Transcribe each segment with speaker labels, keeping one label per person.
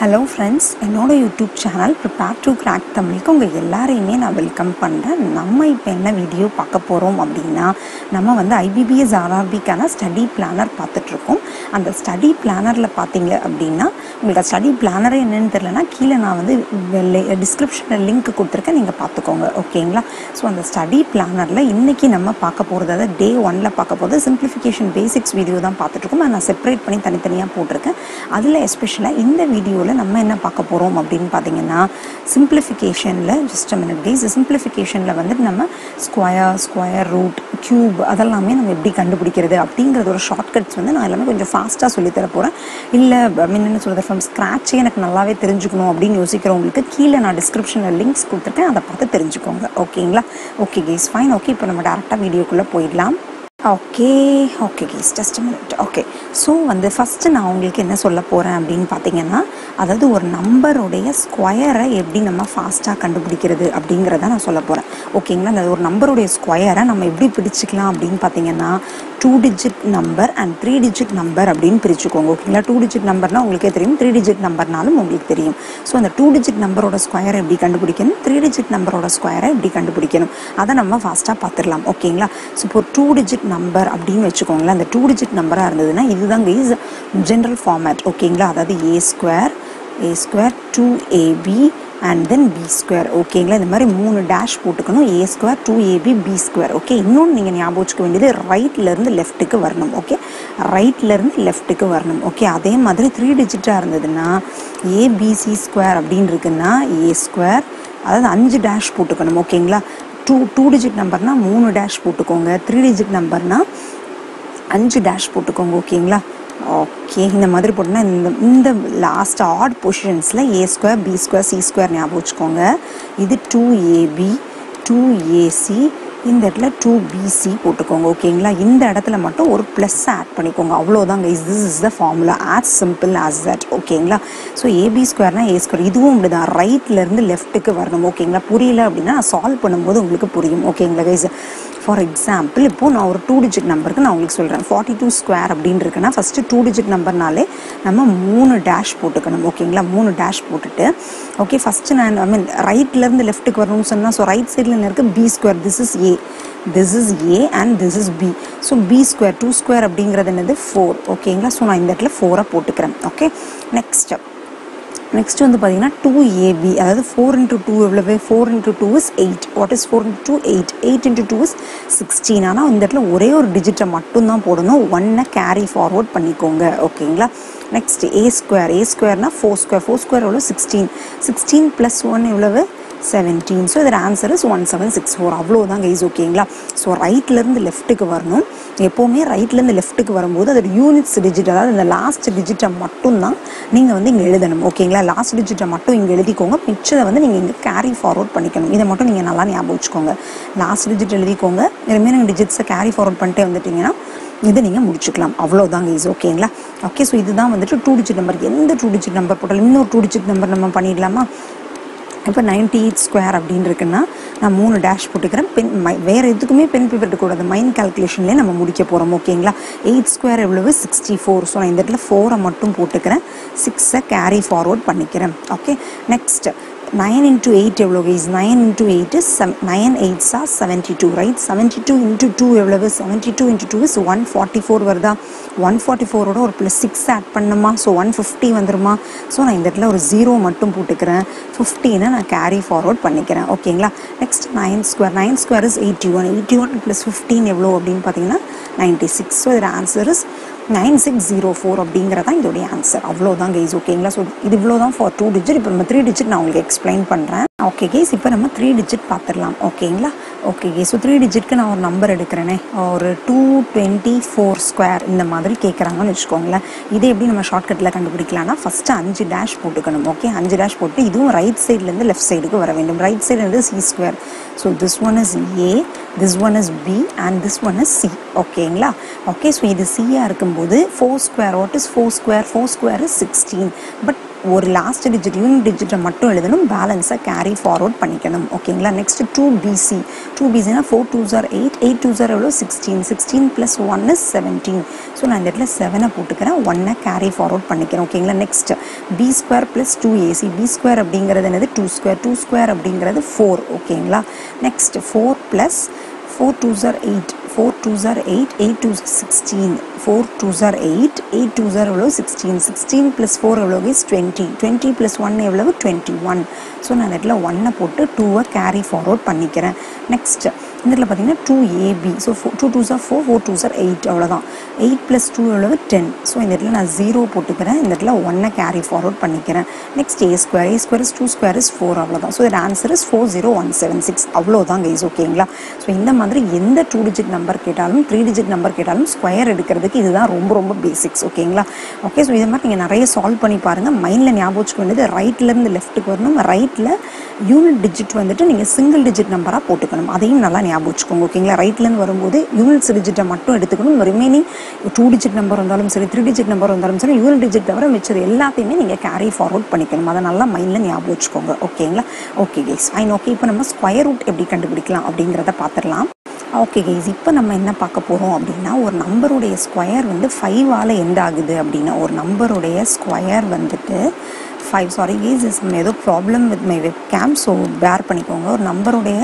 Speaker 1: hello friends என்னோட YouTube channel prepare to crack தமிழுக்கு உங்கள் எல்லாரையுமே நான் வெல்கம் பண்ணுறேன் நம்ம இப்போ என்ன வீடியோ பார்க்க போகிறோம் அப்படின்னா நம்ம வந்து ஐபிபிஎஸ் ஆர்ஆர்பிக்கான ஸ்டடி பிளானர் பார்த்துட்ருக்கோம் அந்த ஸ்டடி பிளானரில் பார்த்தீங்க அப்படின்னா உங்களுக்கு ஸ்டடி பிளானரே என்னன்னு தெரிலனா கீழே நான் வந்து டிஸ்கிரிப்ஷனில் லிங்க் கொடுத்துருக்கேன் நீங்கள் பார்த்துக்கோங்க ஓகேங்களா ஸோ அந்த ஸ்டடி பிளானரில் இன்றைக்கி நம்ம பார்க்க போகிறது அதாவது டே ஒனில் பார்க்க போகிறது சிம்பிளிஃபிகேஷன் பேசிக்ஸ் வீடியோ தான் பார்த்துட்ருக்கோம் நான் செப்பரேட் பண்ணி தனித்தனியாக போட்டிருக்கேன் அதில் எஸ்பெஷலாக இந்த வீடியோவில் நம்ம என்ன பார்க்க போகிறோம் அப்படின்னு பார்த்தீங்கன்னா சிம்பிளிஃபிகேஷனில் ஜஸ்ட் மினிட் கைஸ் சிம்பிளிஃபிகேஷனில் வந்துட்டு நம்ம ஸ்கொயர் ஸ்கொயர் ரூட் க்யூப் அதெல்லாமே நம்ம எப்படி கண்டுபிடிக்கிறது அப்படிங்கிறது ஒரு ஷார்ட்கட்ஸ் வந்து நான் எல்லாமே கொஞ்சம் ஃபாஸ்ட்டாக சொல்லித்தர போகிறேன் இல்லை ஐ மீன் என்ன சொல்கிறது ஃப்ரம் ஸ்க்ராட்சே எனக்கு நல்லாவே தெரிஞ்சுக்கணும் அப்படின்னு யோசிக்கிறவங்களுக்கு கீழே நான் டிஸ்கிரிப்ஷனில் லிங்க்ஸ் கொடுத்துருக்கேன் அதை பார்த்து தெரிஞ்சுக்கோங்க ஓகேங்களா ஓகே கேஸ் ஃபைன் ஓகே இப்போ நம்ம டேரெக்டாக வீடியோக்குள்ளே போயிடலாம் okay okay guys just minute okay so வந்து ஃபஸ்ட்டு நான் உங்களுக்கு என்ன சொல்ல போகிறேன் அப்படின்னு பார்த்தீங்கன்னா அதாவது ஒரு நம்பருடைய ஸ்கொயரை எப்படி நம்ம ஃபாஸ்ட்டாக கண்டுபிடிக்கிறது அப்படிங்கிறத நான் சொல்ல போகிறேன் ஓகேங்களா அந்த ஒரு நம்பருடைய ஸ்கொயரை நம்ம எப்படி பிடிச்சிக்கலாம் அப்படின்னு பார்த்தீங்கன்னா two digit number and three digit number அப்படின்னு பிரிச்சுக்கோங்க ஓகேங்களா டூ டிஜிட் நம்பர்னால் உங்களுக்கே தெரியும் த்ரீ டிஜிட் நம்பர்னாலும் உங்களுக்கு தெரியும் ஸோ அந்த டூ டிஜிட் நம்பரோட ஸ்கொயரை எப்படி கண்டுபிடிக்கணும் த்ரீ டிஜிட் நம்பரோட ஸ்கொயரை எப்படி கண்டுபிடிக்கணும் அதை நம்ம ஃபாஸ்ட்டாக பார்த்துடலாம் ஓகேங்களா ஸோ இப்போ டூ டிஜிட் நம்பர் அப்படின்னு வச்சுக்கோங்களேன் அந்த டூ டிஜிட் நம்பராக இருந்ததுன்னா இதுதான் கைஸ் ஜென்ரல் ஃபார்மேட் ஓகேங்களா அதாவது a square a square two ab and then b square ஓகேங்களா இந்த மாதிரி மூணு டேஷ் போட்டுக்கணும் a square two ab b square okay இன்னொன்று நீங்கள் ஞாபகம் வச்சுக்க வேண்டியது ரைட்லேருந்து லெஃப்ட்டுக்கு வரணும் ஓகே ரைட்லேருந்து லெஃப்ட்டுக்கு வரணும் ஓகே அதே மாதிரி த்ரீ டிஜிட்டாக இருந்ததுன்னா ஏபிசி ஸ்கொயர் அப்படின்னு இருக்குன்னா ஏ ஸ்கொயர் அதாவது அஞ்சு டேஷ் போட்டுக்கணும் ஓகேங்களா டூ டூ டிஜிட் நம்பர்னால் மூணு டேஷ் போட்டுக்கோங்க த்ரீ டிஜிட் நம்பர்னால் அஞ்சு டேஷ் போட்டுக்கோங்க ஓகேங்களா ஓகே இந்த மாதிரி போட்டோன்னா இந்த இந்த லாஸ்ட் ஆட் பொசிஷன்ஸில் a square b square c square ஞாபகம் வச்சுக்கோங்க இது டூ ஏபி டூ ஏசி இந்த இடத்துல டூ பிசி போட்டுக்கோங்க ஓகேங்களா இந்த இடத்துல மட்டும் ஒரு ப்ளஸ் ஆட் பண்ணிக்கோங்க அவ்வளோதாங்க is this is the formula as simple as that ஓகேங்களா ஸோ ஏபி ஸ்கொயர்னா ஏ ஸ்கொயர் இதுவும் இப்படி தான் ரைட்லேருந்து லெஃப்ட்டுக்கு வரணும் ஓகேங்களா புரியல அப்படின்னா சால்வ் பண்ணும்போது உங்களுக்கு புரியும் ஓகேங்களா கைஸ் ஃபார் எக்ஸாம்பிள் இப்போது நான் ஒரு டூ டிஜிட் நம்பருக்கு நான் உங்களுக்கு சொல்கிறேன் ஃபார்ட்டி டூ ஸ்கொயர் அப்படின்னு இருக்குன்னா ஃபஸ்ட்டு டூ டிஜிட் நம்பர்னாலே நம்ம மூணு டேஷ் போட்டுக்கணும் ஓகேங்களா மூணு டேஷ் போட்டுட்டு ஓகே ஃபஸ்ட்டு நான் ஐ மீன் ரைட்லேருந்து லெஃப்ட்டுக்கு வரணும்னு சொன்னால் ஸோ ரைட் சைடில் என்ன இருக்குது b square this is a this is a and this is b so b square two square அப்படிங்கிறது என்னது ஃபோர் ஓகேங்களா ஸோ நான் இந்த இடத்துல ஃபோரை போட்டுக்கிறேன் ஓகே நெக்ஸ்ட் நெக்ஸ்ட் வந்து பார்த்தீங்கன்னா டூ ஏபி அதாவது ஃபோர் இன்ட்டு டூ எவ்வளவு four into two is eight what is four into two eight eight into two is sixteen ஆனால் இந்த இடத்துல ஒரே ஒரு டிஜிட்டை மட்டும்தான் போடணும் ஒன்னை கேரி ஃபார்வர்ட் பண்ணிக்கோங்க ஓகேங்களா நெக்ஸ்ட் ஏ ஸ்கொயர் ஏ ஸ்கொயர்னா ஃபோர் ஸ்கொயர் ஃபோர் ஸ்கொயர் எவ்வளோ சிக்ஸ்டீன் சிக்ஸ்டீன் ப்ளஸ் ஒன் எவ்வளவு செவன்டீன் ஸோ இதோட answer is one seven six four அவ்வளோதான் கைஸ் ஓகேங்களா ஸோ ரைட்லேருந்து லெஃப்ட்டுக்கு வரணும் எப்போவுமே ரைட்லேருந்து லெஃப்ட்டுக்கு வரும்போது அதோட யூனிட்ஸ் டிஜிட் அதாவது இந்த லாஸ்ட் டிஜிட்டை மட்டும்தான் நீங்கள் வந்து இங்கே எழுதணும் ஓகேங்களா லாஸ்ட் டிஜிட்டை மட்டும் இங்கே எழுதிக்கோங்க மிச்சதை வந்து நீங்கள் இங்கே கேரி ஃபார்வர்ட் பண்ணிக்கணும் இதை மட்டும் நீங்கள் நல்லா ஞாபகம் வச்சுக்கோங்க லாஸ்ட் டிஜிட் எழுதிக்கோங்க ரிமைனிங் டிஜிட்ஸை கேரி ஃபார்வர்ட் பண்ணிட்டே வந்துட்டிங்கன்னா இதை நீங்கள் முடிச்சுக்கலாம் அவ்வளோதாங்க ஈஸ் ஓகேங்களா ஓகே ஸோ இதுதான் வந்துட்டு டூ டிஜிட் நம்பர் எந்த டூ டிஜிட் நம்பர் போட்டாலும் இன்னொரு டூ டிஜிட் நம்பர் நம்ம பண்ணிடலாமா இப்போ நைன்டி எயிட் ஸ்கொயர் அப்படின்னு இருக்குன்னா நான் மூணு டேஷ் போட்டுக்கிறேன் பென் மை வேறு எதுக்குமே பென் பேப்பர் எடுக்கக்கூடாது மைண்ட் கால்குலேஷன்லேயே நம்ம முடிக்க போகிறோம் ஓகேங்களா எயிட் ஸ்கொயர் எவ்வளவு சிக்ஸ்டி ஃபோர் ஸோ நான் இந்த இடத்துல ஃபோரை மட்டும் போட்டுக்கிறேன் சிக்ஸை கேரி ஃபார்வர்ட் பண்ணிக்கிறேன் okay next nine into eight எவ்வளோ guys nine into eight is செவ் நைன் எயிட்ஸா seventy two right seventy two into two எவ்வளவு seventy two into two is one forty four வருதா ஒன் ஃபார்ட்டி ஃபோரோட ஒரு ப்ளஸ் சிக்ஸ் ஆட் பண்ணுமா so one fifty வந்துருமா so நான் இந்த இடத்துல ஒரு ஜீரோ மட்டும் போட்டுக்கிறேன் ஃபிஃப்டீனை நான் கேரி ஃபார்வர்ட் பண்ணிக்கிறேன் ஓகேங்களா next nine square nine square is eighty one eighty one plus fifteen எவ்வளோ அப்படின்னு பார்த்தீங்கன்னா நைன்ட்டி சிக்ஸ் ஸோ இதோட answer is nine six zero four அப்படிங்கிறதான் இதோடைய ஆன்சர் அவ்வளோதான் கைஸ் ஓகேங்களா ஸோ இது இவ்வளோ தான் ஃபார் டூ டிஜிட் இப்போ நம்ம த்ரீ டிஜிட் நான் உங்களுக்கு எக்ஸ்பிளைன் பண்ணுறேன் ஓகே கேஸ் இப்போ நம்ம த்ரீ டிஜிட் பார்த்துடலாம் ஓகேங்களா ஓகே கேஸ் ஸோ த்ரீ டிஜிட்க்கு நான் ஒரு நம்பர் எடுக்கிறேனே ஒரு டூ டுவெண்ட்டி ஃபோர் ஸ்கொயர் இந்த மாதிரி கேட்குறாங்கன்னு வச்சுக்கோங்களேன் இதை எப்படி நம்ம ஷார்ட்கட்டில் கண்டுபிடிக்கலாம்னா ஃபஸ்ட்டு அஞ்சு டேஷ் போட்டுக்கணும் ஓகே அஞ்சு டேஷ் போட்டு இதுவும் ரைட் சைட்லேருந்து லெஃப்ட் சைடுக்கு வர வேண்டும் ரைட் சைடு வந்து c square so this one is a this one is b and this one is c ஓகேங்களா ஓகே ஸோ இது சியாக இருக்கும்போது four square what is four square four square is sixteen but ஒரு last digit unit டிஜிட்டை மட்டும் எழுதணும் பேலன்ஸை carry forward பண்ணிக்கணும் ஓகேங்களா நெக்ஸ்ட் டூ பிசி டூ பிசினா ஃபோர் டூ ஜார் எயிட் எயிட் டூ ஜார் எவ்வளோ sixteen sixteen plus one is seventeen so நான் இந்த இடத்துல செவனை போட்டுக்கிறேன் ஒன்னை கேரி ஃபார்வர்ட் பண்ணிக்கிறேன் ஓகேங்களா next b square plus two ac b square அப்படிங்கிறது என்னது டூ ஸ்கொயர் டூ ஸ்கொயர் அப்படிங்கிறது ஃபோர் ஓகேங்களா next four plus four two ஜார் எயிட் ஃபோர் டூ ஜார் eight eight two sixteen four two ஜார் எயிட் எயிட் டூ ஜார் எவ்வளோ சிக்ஸ்டீன் சிக்ஸ்டீன் ப்ளஸ் ஃபோர் எவ்வளோ is twenty twenty plus one எவ்வளவு twenty one so நான் இடத்துல ஒன்னை போட்டு டூவை கேரி ஃபார்வர்ட் பண்ணிக்கிறேன் நெக்ஸ்ட் இந்த இடத்துல பார்த்தீங்கன்னா டூ ஏபி ஸோ ஃபோ டூ டூ ஜார் ஃபோர் ஃபோர் டூ ஜார் எயிட் அவ்வளோதான் எயிட் ப்ளஸ் டூ எவ்வளவு டென் ஸோ இந்த இடத்துல நான் ஜீரோ போட்டுக்கிறேன் இந்த இடத்துல ஒன்னை கேரி ஃபார்வர்ட் பண்ணிக்கிறேன் next a square a square is two square is four அவ்வளோதான் ஸோ இதோட answer is four zero one seven six அவ்வளோதான் கைஸ் ஓகேங்களா ஸோ இந்த மாதிரி எந்த டூ டிஜிட் நம்பர் கேட்டாலும் த்ரீ டிஜிட் நம்பர் கேட்டாலும் ஸ்கொயர் எடுக்கிறதுக்கு இதுதான் ரொம்ப ரொம்ப பேசிக்ஸ் ஓகேங்களா ஓகே ஸோ இது மாதிரி நீங்கள் நிறைய சால்வ் பண்ணி பாருங்கள் மைண்டில் ஞாபகம் வச்சுக்க வேண்டியது ரைட்லேருந்து லெஃப்ட்டுக்கு வரணும் ரைட்டில் யூனிட் டிஜிட் வந்துட்டு நீங்கள் சிங்கிள் டிஜிட் நம்பராக போட்டுக்கணும் அதையும் நல்லா ஞாபகம் வச்சுக்கோங்க ஓகேங்களா ரைட்லேருந்து வரும்போது யூனிட்ஸ் டிஜிட்டை மட்டும் எடுத்துக்கணும் ரிமைனிங் டூ டிஜிட் நம்பர் வந்தாலும் சரி த்ரீ டிஜிட் நம்பர் வந்தாலும் சரி யூனிட் டிஜிட் தவிர மிச்சது எல்லாத்தையுமே நீங்கள் கேரி ஃபார்வர்ட் பண்ணிக்கணும் அதை நல்லா மைண்டில் ஞாபகம் வச்சுக்கோங்க ஓகேங்களா ஓகே கைஸ் ஃபைன் ஓகே இப்போ நம்ம ஸ்கொயர் ரூட் எப்படி கண்டுபிடிக்கலாம் அப்படிங்கிறத பார்த்துடலாம் ஓகே கைஸ் இப்போ நம்ம என்ன பார்க்க போகிறோம் அப்படின்னா ஒரு நம்பருடைய ஸ்கொயர் வந்து ஃபைவால் எண்ட் ஆகுது அப்படின்னா ஒரு நம்பருடைய ஸ்கொயர் வந்துட்டு ஃபைவ் சாரி கைஸ் இஸ் ஏதோ problem with my webcam so bear பண்ணிக்கோங்க ஒரு நம்பருடைய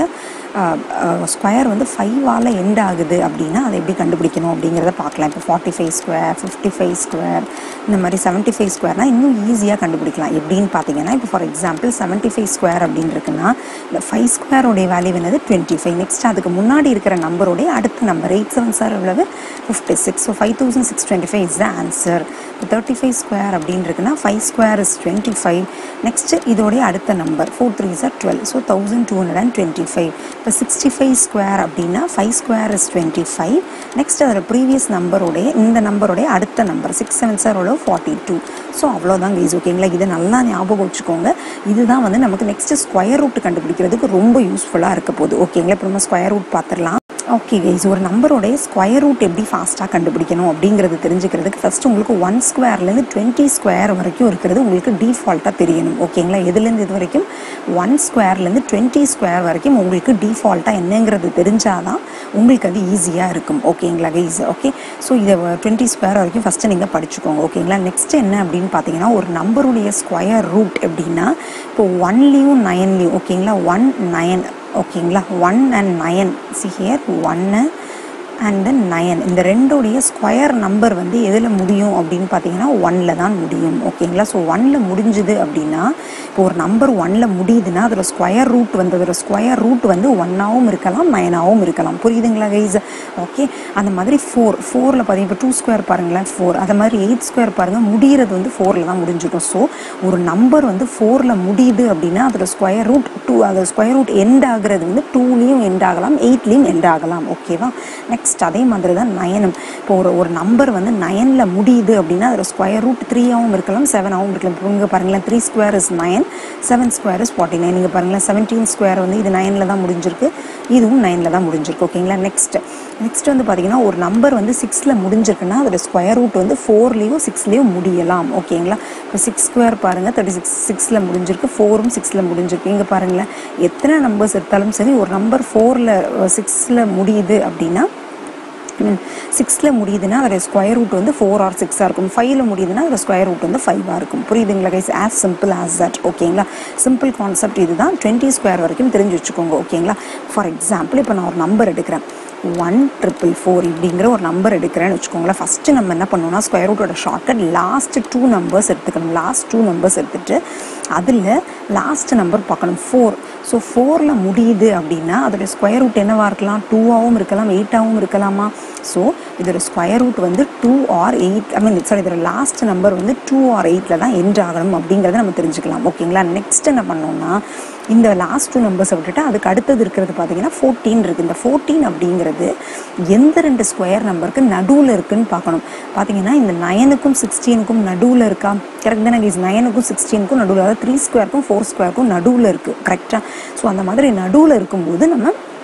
Speaker 1: ஸ்கொயர் வந்து ஃபைவால் எண்ட் ஆகுது அப்படின்னா அதை எப்படி கண்டுபிடிக்கணும் அப்படிங்கிறத பார்க்கலாம் இப்போ forty five square fifty five square இந்த மாதிரி செவன்ட்டி ஃபைவ் ஸ்கொயர்னால் இன்னும் ஈஸியாக கண்டுபிடிக்கலாம் எப்படின்னு பார்த்தீங்கன்னா இப்போ for example seventy five square அப்படின்னு இருக்குன்னா இந்த ஃபைவ் ஸ்கொயரோடைய வேல்யூ என்னது டுவெண்ட்டி ஃபைவ் நெக்ஸ்ட் அதுக்கு முன்னாடி இருக்கிற நம்பருடைய அடுத்த நம்பர் எயிட் செவன் சார் எவ்வளவு fifty six so five thousand six twenty five is the answer இப்போ தேர்ட்டி ஃபைவ் ஸ்கொயர் அப்படின்னு இருக்குன்னா five square is twenty five next இதோடைய அடுத்த number four three sir twelve so thousand two hundred and twenty five இப்போ sixty five square அப்படின்னா five square is twenty five next அதில் previous நம்பருடைய இந்த நம்பருடைய அடுத்த நம்பர் சிக்ஸ் செவன் சார் எவ்வளோ ஃபார்ட்டி டூ ஸோ அவ்வளோதான் கைஸ் ஓகேங்களா இதை நல்லா ஞாபகம் வச்சுக்கோங்க இதுதான் வந்து நமக்கு நெக்ஸ்ட் ஸ்கொயர் ரூட் கண்டுபிடிக்கிறதுக்கு ரொம்ப யூஸ்ஃபுல்லாக இருக்க போகுது ஓகேங்களா இப்போ நம்ம ஸ்கொயர் ரூட் பார்த்துடலாம் ஓகே கைஸ் ஒரு நம்பருடைய ஸ்கொயர் ரூட் எப்படி ஃபாஸ்ட்டாக கண்டுபிடிக்கணும் அப்படிங்கிறது தெரிஞ்சுக்கிறதுக்கு ஃபஸ்ட்டு உங்களுக்கு ஒன் ஸ்கொயர்லேருந்து டுவெண்ட்டி ஸ்கொயர் வரைக்கும் இருக்கிறது உங்களுக்கு டிஃபால்ட்டாக தெரியணும் ஓகேங்களா எதுலேருந்து இது வரைக்கும் ஒன் ஸ்கொயர்லேருந்து டுவெண்ட்டி ஸ்கொயர் வரைக்கும் உங்களுக்கு டிஃபால்ட்டாக என்னங்கிறது தெரிஞ்சாதான் உங்களுக்கு அது ஈஸியாக இருக்கும் ஓகேங்களா கைஸ் ஓகே ஸோ இதை டுவெண்ட்டி ஸ்கொயர் வரைக்கும் ஃபஸ்ட்டு நீங்கள் படிச்சுக்கோங்க ஓகேங்களா நெக்ஸ்ட் என்ன அப்படின்னு பார்த்தீங்கன்னா ஒரு நம்பருடைய ஸ்கொயர் ரூட் எப்படின்னா இப்போ ஒன்லேயும் நயன்லேயும் ஓகேங்களா ஒன் நயன் ஓகேங்களா one and nine see here ஒன்று அண்ட் தென் நயன் இந்த ரெண்டுடைய ஸ்கொயர் நம்பர் வந்து எதில் முடியும் அப்படின்னு பார்த்தீங்கன்னா ஒன்னில் தான் முடியும் ஓகேங்களா ஸோ ஒன்னில் முடிஞ்சுது அப்படின்னா இப்போ ஒரு நம்பர் ஒன்னில் முடியுதுன்னா அதில் ஸ்கொயர் ரூட் வந்து அதோட ஸ்கொயர் ரூட் வந்து ஒன்னாகவும் இருக்கலாம் நயனாகவும் இருக்கலாம் புரியுதுங்களா கைஸ் ஓகே அந்த மாதிரி ஃபோர் ஃபோரில் பார்த்தீங்க இப்போ டூ ஸ்கொயர் பாருங்களேன் ஃபோர் அது மாதிரி எயிட் ஸ்கொயர் பாருங்கள் முடிகிறது வந்து ஃபோரில் தான் முடிஞ்சிடும் ஸோ ஒரு நம்பர் வந்து ஃபோரில் முடியுது அப்படின்னா அதோட ஸ்கொயர் ரூட் டூ அதோட ஸ்கொயர் ரூட் எண்ட் ஆகுறது வந்து டூலேயும் எண்ட் ஆகலாம் எயிட்லேயும் எண்ட் ஆகலாம் ஓகேவா நெக்ஸ்ட் அதே மாதிரி தான் நயனம் இப்போ ஒரு ஒரு நம்பர் வந்து நயனில் முடியுது அப்படின்னா அதோட ஸ்கொயர் ரூட் த்ரீயாகவும் இருக்கலாம் செவனாகவும் இருக்கலாம் இப்போ இங்கே பாருங்களேன் three square is nine seven square is forty nine நீங்கள் பாருங்களேன் செவன்டீன் ஸ்கொயர் வந்து இது நைனில் தான் முடிஞ்சிருக்கு இதுவும் நைனில் தான் முடிஞ்சிருக்கு ஓகேங்களா நெக்ஸ்ட் நெக்ஸ்ட் வந்து பார்த்தீங்கன்னா ஒரு நம்பர் வந்து சிக்ஸில் முடிஞ்சிருக்குன்னா அதோட ஸ்கொயர் ரூட் வந்து ஃபோர்லேயும் சிக்ஸ்லேயும் முடியலாம் ஓகேங்களா இப்போ சிக்ஸ் ஸ்கொயர் பாருங்கள் தேர்ட்டி சிக்ஸ் சிக்ஸில் முடிஞ்சிருக்கு ஃபோரும் சிக்ஸில் முடிஞ்சிருக்கு இங்கே பாருங்களேன் எத்தனை நம்பர்ஸ் எடுத்தாலும் சரி ஒரு நம்பர் ஃபோரில் சிக்ஸில் முடியுது அப்படின்னா சிக்ஸில் முடியுதுன்னா அதோட ஸ்கொயர் ரூட் வந்து ஃபோர் ஆர் சிக்ஸாக இருக்கும் ஃபைவ்ல முடியுதுன்னா அதோட ஸ்கொயர் ரூட் வந்து ஃபைவாக இருக்கும் புரியுதுங்களா guys as simple as that ஓகேங்களா சிம்பிள் கான்செப்ட் இதுதான் டுவெண்ட்டி ஸ்கொயர் வரைக்கும் தெரிஞ்சு வச்சுக்கோங்க ஓகேங்களா ஃபார் எக்ஸாம்பிள் இப்போ நான் ஒரு நம்பர் எடுக்கிறேன் ஒன் ட்ரிபிள் ஃபோர் இப்படிங்கிற ஒரு நம்பர் எடுக்கிறேன்னு வச்சுக்கோங்களேன் ஃபஸ்ட்டு நம்ம என்ன பண்ணோம்னா ஸ்கொயர் ரூட்டோட ஷார்ட்கட் லாஸ்ட் டூ நம்பர்ஸ் எடுத்துக்கணும் லாஸ்ட் டூ நம்பர்ஸ் எடுத்துட்டு அதில் லாஸ்ட் நம்பர் பார்க்கணும் ஃபோர் ஸோ ஃபோரில் முடியுது அப்படின்னா அதோட ஸ்கொயர் ரூட் என்னவாக இருக்கலாம் டூவாகவும் இருக்கலாம் எயிட்டாகவும் இருக்கலாமா ஸோ இதோட ஸ்கொயர் ரூட் வந்து two or eight I mean sorry இதோட லாஸ்ட் நம்பர் வந்து டூ ஆர் எயிட்டில் தான் எண்ட் ஆகணும் அப்படிங்கிறத நம்ம தெரிஞ்சுக்கலாம் ஓகேங்களா நெக்ஸ்ட் என்ன பண்ணோம்னா இந்த லாஸ்ட் டூ நம்பர்ஸை விட்டுட்டு அதுக்கு அடுத்தது இருக்கிறது பார்த்தீங்கன்னா ஃபோர்டீன் இருக்குது இந்த ஃபோர்டீன் அப்படிங்கிறது எந்த ரெண்டு ஸ்கொயர் நம்பருக்கு நடுவில் இருக்குன்னு பார்க்கணும் பார்த்தீங்கன்னா இந்த நயனுக்கும் சிக்ஸ்டீனுக்கும் நடுவில் இருக்கா கரெக்ட் தானே கைஸ் நயனுக்கும் சிக்ஸ்டீனுக்கும் நடுவில் அதாவது த்ரீ ஸ்கொயருக்கும் ஃபோர் ஸ்கொயருக்கும் நடுவில் இருக்குது கரெக்டாக ஸோ அந்த மாதிரி நடுவில் இருக்கும்போது நம்ம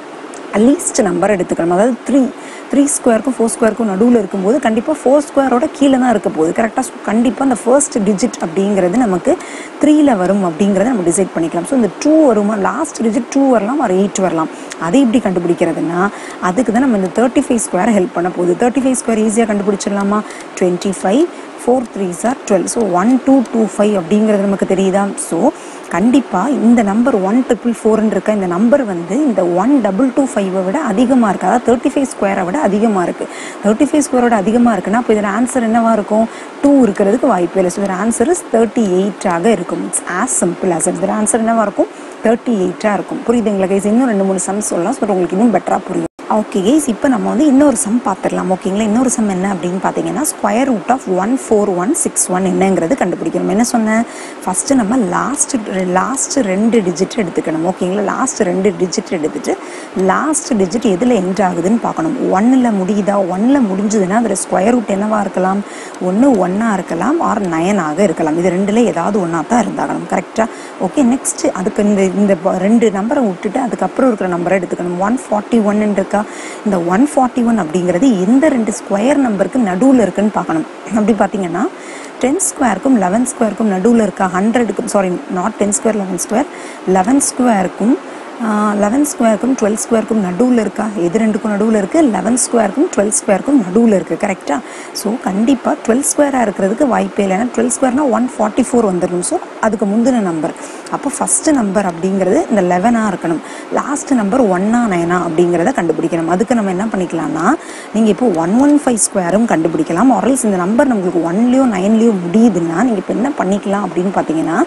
Speaker 1: லீஸ்ட் நம்பர் எடுத்துக்கணும் அதாவது த்ரீ த்ரீ ஸ்கொயருக்கும் ஃபோர் ஸ்கொயருக்கும் நடுவில் இருக்கும்போது கண்டிப்பாக ஃபோர் ஸ்கொயரோட கீழே தான் இருக்க போகுது கரெக்டாக கண்டிப்பாக அந்த ஃபர்ஸ்ட் டிஜிட் அப்படிங்கிறது நமக்கு த்ரீல வரும் அப்படிங்கிறத நம்ம டிசைட் பண்ணிக்கலாம் ஸோ இந்த டூ வருமா லாஸ்ட் டிஜிட் டூ வரலாம் ஒரு எயிட் வரலாம் அதை எப்படி கண்டுபிடிக்கிறதுனா அதுக்கு தான் நம்ம இந்த தேர்ட்டி ஃபைவ் ஸ்கொயர் ஹெல்ப் பண்ண போகுது தேர்ட்டி ஃபைவ் ஸ்கொயர் ஈஸியாக கண்டுபிடிச்சிடலாமா twenty five four three sir twelve so one two two five அப்படிங்கிறது நமக்கு தெரியுதா ஸோ கண்டிப்பாக இந்த நம்பர் ஒன் ட்ரிபிள் ஃபோர்னு இருக்க இந்த நம்பர் வந்து இந்த ஒன் டபுள் டூ ஃபைவை விட அதிகமாக இருக்குது அதாவது தேர்ட்டி ஃபைவ் ஸ்கொயரை விட அதிகமாக இருக்குது தேர்ட்டி ஃபைவ் ஸ்கொயரோட அதிகமாக இருக்குன்னா அப்போ இதில் ஆன்சர் என்னவா இருக்கும் டூ இருக்கிறதுக்கு வாய்ப்பு இல்லை ஸோ இதில் ஆன்சர் இஸ் தேர்ட்டி எயிட்டாக இருக்கும் இட்ஸ் ஆஸ் சிம்பிள் ஆஸ் இதில் ஆன்சர் என்னவா இருக்கும் தேர்ட்டி எயிட்டாக இருக்கும் புரியுதுங்களா கைஸ் இன்னும் ரெண்டு மூணு சம் சொல்லலாம் ஸோ உங்களுக்கு இன்னும் பெட்டராக புரியும் ஓகே கைஸ் இப்போ நம்ம வந்து இன்னொரு சம் பார்த்துடலாம் ஓகேங்களா இன்னொரு சம் என்ன அப்படின்னு பார்த்தீங்கன்னா square root of one four one six one என்னங்கிறது கண்டுபிடிக்கணும் என்ன சொன்னேன் ஃபஸ்ட்டு நம்ம லாஸ்ட் லாஸ்ட் ரெண்டு டிஜிட் எடுத்துக்கணும் ஓகேங்களா லாஸ்ட் ரெண்டு டிஜிட் எடுத்துட்டு லாஸ்ட் டிஜிட் எதில் எண்ட் ஆகுதுன்னு பார்க்கணும் ஒன்னில் முடியுதா ஒன்னில் முடிஞ்சதுன்னா அதில் ஸ்கொயர் ரூட் என்னவா இருக்கலாம் ஒன்று ஒன்றா இருக்கலாம் ஆர் நயனாக இருக்கலாம் இது ரெண்டில் ஏதாவது ஒன்றா தான் இருந்தாகணும் கரெக்டாக ஓகே நெக்ஸ்ட் அதுக்கு இந்த இந்த ப- ரெண்டு நம்பரை விட்டுட்டு அதுக்கப்புறம் இருக்கிற நம்பரை எடுத்துக்கணும் ஒன் ஃபார்ட்டி ஒன் இருக்கா இந்த ஒன் ஃபார்ட்டி ஒன் அப்படிங்கிறது எந்த ரெண்டு ஸ்கொயர் நம்பருக்கு நடுவில் இருக்குன்னு பார்க்கணும் அப்படி பார்த்தீங்கன்னா டென் ஸ்கொயருக்கும் லெவன் ஸ்கொயருக்கும் நடுவில் இருக்கா ஹண்ட்ரடுக்கும் sorry not ten square eleven square eleven ஸ்கொயருக்கும் லெவன் ஸ்கொயருக்கும் டுவெல் ஸ்கொயருக்கும் நடுவில் இருக்கா எது ரெண்டுக்கும் நடுவில் இருக்குது லெவன் ஸ்கொயருக்கும் டுவெல் ஸ்கொயருக்கும் நடுவில் இருக்குது கரெக்டாக ஸோ கண்டிப்பாக டுவெல் ஸ்கொயராக இருக்கிறதுக்கு வாய்ப்பே இல்லை ஏன்னா டுவெல் ஸ்கொயர்னா ஒன் ஃபார்ட்டி ஃபோர் வந்துடும் ஸோ அதுக்கு முந்தின நம்பர் அப்போ ஃபஸ்ட்டு நம்பர் அப்படிங்கிறது இந்த லெவனாக இருக்கணும் லாஸ்ட் நம்பர் ஒன்னா நைனா அப்படிங்கிறத கண்டுபிடிக்கணும் அதுக்கு நம்ம என்ன பண்ணிக்கலாம்னா நீங்கள் இப்போ ஒன் ஒன் ஃபைவ் ஸ்கொயரும் கண்டுபிடிக்கலாம் ஆரல்ஸ் இந்த நம்பர் நம்மளுக்கு ஒன்லேயோ நைன்லேயோ முடியுதுன்னா நீங்கள் இப்போ என்ன பண்ணிக்கலாம் அப்படின்னு பார்த்தீங்கன்னா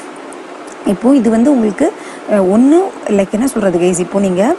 Speaker 1: இப்போது இது வந்து உங்களுக்கு ஒன்று லைக் என்ன சொல்கிறது கைஸ் இப்போ நீங்கள்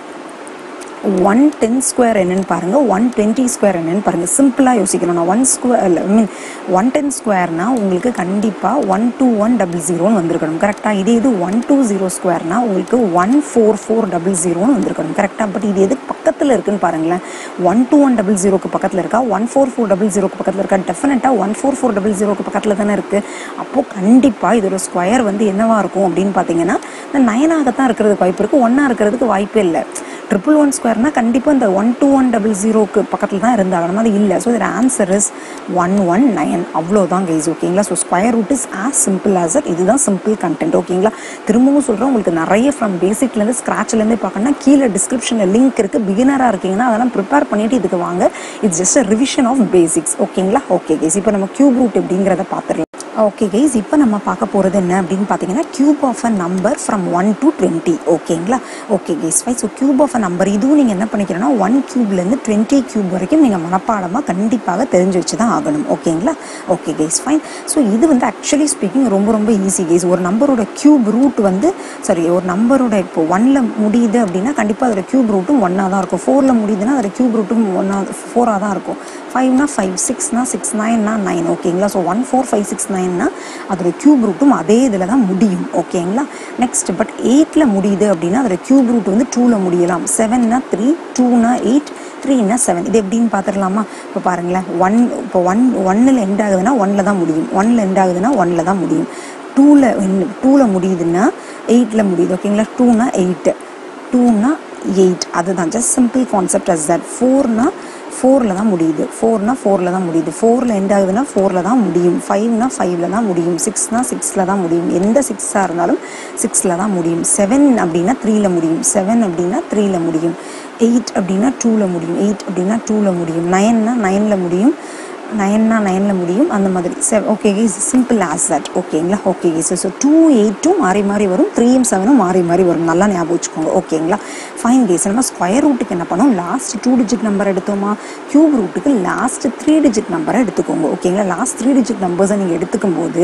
Speaker 1: ஒன் டென் ஸ்கொயர் என்னன்னு பாருங்கள் ஒன் டுவெண்ட்டி ஸ்கொயர் என்னன்னு பாருங்கள் சிம்பிளாக யோசிக்கணும் நான் one square I mean one ten ஸ்கொயர்னா உங்களுக்கு கண்டிப்பாக ஒன் டூ ஒன் டபுள் ஜீரோன்னு வந்திருக்கணும் கரெக்டாக இதே இது ஒன் டூ ஜீரோ ஸ்கொயர்னா உங்களுக்கு ஒன் ஃபோர் ஃபோர் டபுள் ஜீரோன்னு வந்திருக்கணும் கரெக்டாக பட் இது எதுக்கு பக்கத்தில் இருக்குன்னு பாருங்களேன் ஒன் டூ ஒன் டபுள் ஜீரோக்கு பக்கத்தில் இருக்கா ஒன் ஃபோர் ஃபோர் டபுள் ஜீரோக்கு பக்கத்தில் இருக்கா டெஃபினட்டாக ஒன் ஃபோர் ஃபோர் டபுள் ஜீரோக்கு பக்கத்தில் தானே இருக்குது அப்போது கண்டிப்பாக இதோட ஸ்கொயர் வந்து என்னவா இருக்கும் அப்படின்னு பார்த்தீங்கன்னா இந்த நயனாகத்தான் இருக்கிறதுக்கு வாய்ப்பு இருக்குது ஒன்றா இருக்கிறதுக்கு வாய்ப்பே இல்லை ட்ரிபிள் ஒன் ஸ்கொயர்னா கண்டிப்பாக இந்த ஒன் டூ ஒன் டபுள் ஜீரோக்கு பக்கத்தில் தான் இருந்தாகணும் அது இல்லை ஸோ இதோட answer is one one nine அவ்வளோதான் கைஸ் ஓகேங்களா so square root is as simple as it இதுதான் சிம்பிள் கண்டென்ட் ஓகேங்களா திரும்பவும் சொல்கிறேன் உங்களுக்கு நிறைய ஃப்ரம் பேசிக்லேருந்து ஸ்க்ராட்ச்லேருந்து பார்க்கணும்னா கீழே டிஸ்கிரிப்ஷனில் லிங்க் இருக்குது பிகினராக இருக்கீங்கன்னா அதெல்லாம் ப்ரிப்பேர் பண்ணிட்டு இதுக்கு வாங்க it's just a revision of basics ஓகேங்களா ஓகே கைஸ் இப்போ நம்ம கியூப் ரூட் எப்படிங்கிறத பார்த்துடலாம் ஓகே கைஸ் இப்போ நம்ம பார்க்க போகிறது என்ன அப்படின்னு பார்த்தீங்கன்னா cube of a number from one to twenty ஓகேங்களா okay guys fine so cube of a number இதுவும் நீங்கள் என்ன பண்ணிக்கிறோன்னா ஒன் க்யூப்லேருந்து டுவெண்ட்டி க்யூப் வரைக்கும் நீங்கள் மனப்பாடமாக கண்டிப்பாக தெரிஞ்சு வச்சு தான் ஆகணும் ஓகேங்களா ஓகே கைஸ் ஃபைன் ஸோ இது வந்து ஆக்சுவலி ஸ்பீக்கிங் ரொம்ப ரொம்ப ஈஸி கைஸ் ஒரு நம்பரோட க்யூப் ரூட் வந்து சாரி ஒரு நம்பரோட இப்போ ஒன்ல முடியுது அப்படின்னா கண்டிப்பாக அதோட க்யூப் ரூட்டும் ஒன்னாக தான் இருக்கும் ஃபோரில் முடியுதுன்னா அதோட க்யூப் ரூட்டும் ஒன்றா ஃபோராக தான் இருக்கும் ஃபைவ்னா ஃபைவ் சிக்ஸ்னா சிக்ஸ் நைன்னா நைன் ஓகேங்களா so one four five six நைன்னா அதோட க்யூப் ரூட்டும் அதே இதில் தான் முடியும் ஓகேங்களா நெக்ஸ்ட் பட் எயிட்டில் முடியுது அப்படின்னா அதோட க்யூப் ரூட் வந்து டூவில் முடியலாம் செவன்னா த்ரீ டூனா எயிட் த்ரீனா செவன் இது எப்படின்னு பார்த்துடலாமா இப்போ பாருங்களேன் ஒன் இப்போ ஒன் ஒன்னில் எண்ட் ஆகுதுன்னா ஒன்னில் தான் முடியும் ஒன்னில் எண்ட் ஆகுதுன்னா ஒன்னில் தான் முடியும் டூவில் டூவில் முடியுதுன்னா எயிட்டில் முடியுது ஓகேங்களா டூனா எயிட்டு டூனா எயிட் அதுதான் just simple concept as that ஃபோர்னா ஃபோரில் தான் முடியுது ஃபோர்னா ஃபோரில் தான் முடியுது ஃபோரில் எண்ட் ஆகுதுன்னா ஃபோரில் தான் முடியும் ஃபைவ்னா ஃபைவ்ல தான் முடியும் சிக்ஸ்னா சிக்ஸில் தான் முடியும் எந்த சிக்ஸாக இருந்தாலும் சிக்ஸில் தான் முடியும் செவன் அப்படின்னா த்ரீல முடியும் செவன் அப்படின்னா த்ரீல முடியும் எயிட் அப்படின்னா டூவில் முடியும் எயிட் அப்படின்னா டூவில் முடியும் நைன்னா நைனில் முடியும் நைன்னா நைனில் முடியும் அந்த மாதிரி செவ் okay guys simple as that ஓகேங்களா ஓகே கேஸ் ஸோ டூ எயிட்டும் மாறி மாறி வரும் த்ரீயும் செவனும் மாறி மாறி வரும் நல்லா ஞாபகம் வச்சுக்கோங்க ஓகேங்களா ஃபைன் கேஸ் நம்ம ஸ்கொயர் ரூட்டுக்கு என்ன பண்ணோம் லாஸ்ட் டூ டிஜிட் நம்பர் எடுத்தோமா கியூப் ரூட்டுக்கு லாஸ்ட் த்ரீ டிஜிட் நம்பரை எடுத்துக்கோங்க ஓகேங்களா லாஸ்ட் த்ரீ டிஜிட் நம்பர்ஸை நீங்கள் எடுத்துக்கும் போது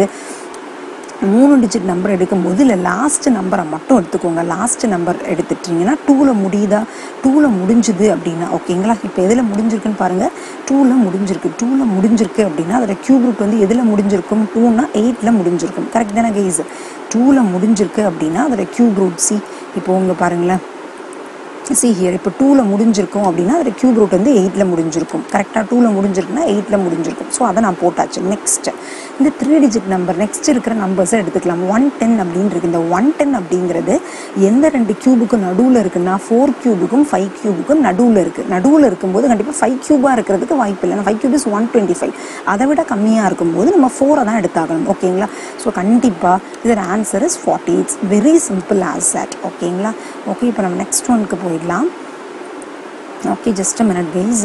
Speaker 1: மூணு டிஜிட் நம்பர் எடுக்கும்போது இல்லை லாஸ்ட் நம்பரை மட்டும் எடுத்துக்கோங்க லாஸ்ட் நம்பர் எடுத்துட்டிங்கன்னா டூவில் முடியுதா டூவில் முடிஞ்சுது அப்படின்னா ஓகேங்களா இப்போ எதில் முடிஞ்சிருக்குன்னு பாருங்கள் டூவில் முடிஞ்சிருக்கு டூவில் முடிஞ்சிருக்கு அப்படின்னா அதோட கியூப் ரூட் வந்து எதில் முடிஞ்சிருக்கும் டூனா எயிட்டில் முடிஞ்சிருக்கும் கரெக்ட் தானே கைஸ் டூவில் முடிஞ்சிருக்கு அப்படின்னா அதோட கியூப் ரூட் சி இப்போ உங்க பாருங்களேன் சி ஹியர் இப்போ டூவில் முடிஞ்சிருக்கும் அப்படின்னா அதில் கியூப் ரூட் வந்து எயிட்டில் முடிஞ்சிருக்கும் கரெக்டாக டூவில் முடிஞ்சிருக்குன்னா எயிட்டில் முடிஞ்சிருக்கும் ஸோ அதை நான் போட்டாச்சு நெக்ஸ்ட் இந்த த்ரீ டிஜிட் நம்பர் நெக்ஸ்ட் இருக்கிற நம்பர்ஸை எடுத்துக்கலாம் ஒன் டென் அப்படின்னு இருக்கு இந்த ஒன் டென் அப்படிங்கிறது எந்த ரெண்டு கியூபுக்கும் நடுவில் இருக்குன்னா ஃபோர் கியூபுக்கும் ஃபைவ் கியூபுக்கும் நடுவில் இருக்குது நடுவில் இருக்கும்போது கண்டிப்பாக ஃபைவ் கியூபாக இருக்கிறதுக்கு வாய்ப்பு இல்லை five cube is one twenty five அதை விட கம்மியாக இருக்கும்போது நம்ம ஃபோரை தான் எடுத்தாகணும் ஓகேங்களா ஸோ கண்டிப்பாக இதோட answer is forty it's very simple as that ஓகேங்களா ஓகே இப்போ நம்ம நெக்ஸ்ட் ஒனுக்கு போயிடலாம் okay just a minute guys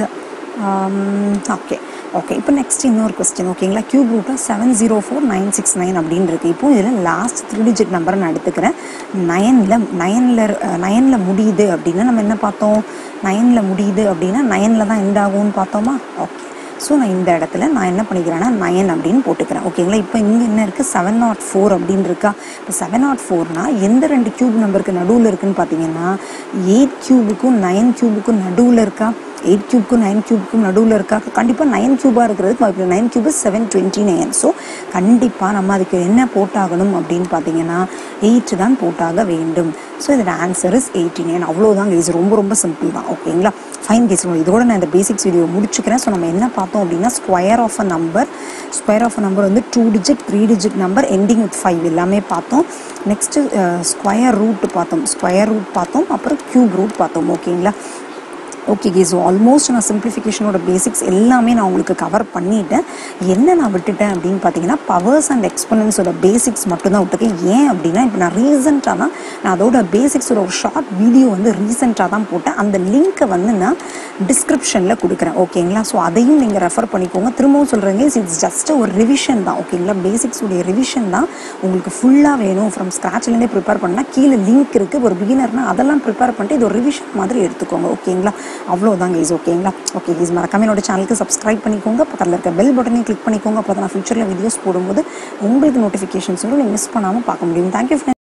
Speaker 1: okay okay இப்போ நெக்ஸ்ட் இன்னொரு கொஸ்டின் ஓகேங்களா கியூப் ரூட்டில் seven zero four nine six nine அப்படின்னு இருக்குது இப்போ இதில் லாஸ்ட் த்ரீ டிஜிட் நம்பர் நான் எடுத்துக்கிறேன் நயனில் நயனில் நயனில் முடியுது அப்படின்னா நம்ம என்ன பார்த்தோம் நயனில் முடியுது அப்படின்னா நயனில் தான் எண்ட் ஆகும்னு பார்த்தோமா ஓகே ஸோ நான் இந்த இடத்துல நான் என்ன பண்ணிக்கிறேன்னா நயன் அப்படின்னு போட்டுக்கிறேன் ஓகேங்களா இப்போ இங்கே என்ன இருக்குது செவன் நாட் ஃபோர் அப்படின்னு இருக்கா இப்போ செவன் நாட் ஃபோர்னால் எந்த ரெண்டு கியூப் நம்பருக்கு நடுவில் இருக்குன்னு பார்த்தீங்கன்னா எயிட் கியூபுக்கும் நயன் கியூபுக்கும் நடுவில் இருக்கா எயிட் கியூப்க்கும் நைன் கியூப்க்கும் நடுவில் இருக்கா கண்டிப்பாக நைன் கியூபாக இருக்கிறதுக்கு வாய்ப்பு nine cube seven twenty nine so கண்டிப்பாக நம்ம அதுக்கு என்ன போட்டாகணும் அப்படின்னு பார்த்தீங்கன்னா எயிட் தான் போட்டாக வேண்டும் ஸோ இதோட ஆன்சர் இஸ் எயிட்டி நைன் அவ்வளோதான் கேஸ் ரொம்ப ரொம்ப சிம்பிள் தான் ஓகேங்களா ஃபைன் கேஸ் இதோட நான் இந்த பேசிக்ஸ் வீடியோ முடிச்சுக்கிறேன் ஸோ நம்ம என்ன பார்த்தோம் அப்படின்னா square of a number square of a number வந்து two digit three digit number ending with five எல்லாமே பார்த்தோம் நெக்ஸ்ட்டு ஸ்கொயர் ரூட் பார்த்தோம் ஸ்கொயர் ரூட் பார்த்தோம் அப்புறம் க்யூப் ரூட் பார்த்தோம் ஓகேங்களா ஓகே கே ஸோ ஆல்மோஸ்ட் நான் சிம்பிளிஃபிகேஷனோட பேசிக்ஸ் எல்லாமே நான் உங்களுக்கு கவர் பண்ணிட்டேன் என்ன நான் விட்டுட்டேன் அப்படின்னு பார்த்தீங்கன்னா பவர்ஸ் அண்ட் எக்ஸ்பனன்ஸோட பேசிக்ஸ் மட்டும்தான் விட்டுருக்கேன் ஏன் அப்படின்னா இப்போ நான் ரீசெண்டாக தான் நான் அதோட பேசிக்ஸோட ஒரு ஷார்ட் வீடியோ வந்து ரீசெண்டாக தான் போட்டேன் அந்த லிங்க்கை வந்து நான் டிஸ்கிரிப்ஷனில் கொடுக்குறேன் ஓகேங்களா ஸோ அதையும் நீங்கள் ரெஃபர் பண்ணிக்கோங்க திரும்பவும் சொல்கிறேங்க இட்ஸ் ஜஸ்ட் ஒரு ரிவிஷன் தான் ஓகேங்களா பேசிக்ஸுடைய ரிவிஷன் தான் உங்களுக்கு ஃபுல்லாக வேணும் ஃப்ரம் ஸ்க்ராட்ச்லேருந்தே ப்ரிப்பேர் பண்ணால் கீழே லிங்க் இருக்குது ஒரு பிகினர்னா அதெல்லாம் ப்ரிப்பேர் பண்ணிட்டு இது ஒரு ரிவிஷன் மாதிரி எடுத்துக்கோங்க ஓகேங்களா அவ்வளோதாங்க கைஸ் ஓகேங்களா ஓகே கைஸ் மறக்காம என்னோட சேனலுக்கு சப்ஸ்கிரைப் பண்ணிக்கோங்க பக்கத்தில் இருக்க பெல் பட்டனையும் கிளிக் பண்ணிக்கோங்க அப்போ தான் நான் ஃபியூச்சரில் வீடியோஸ் போடும்போது உங்களுக்கு நோட்டிஃபிகேஷன்ஸ் வந்து நீங்கள் மிஸ் பண்ணாமல் பார்க்க முடியும் தேங்க்யூ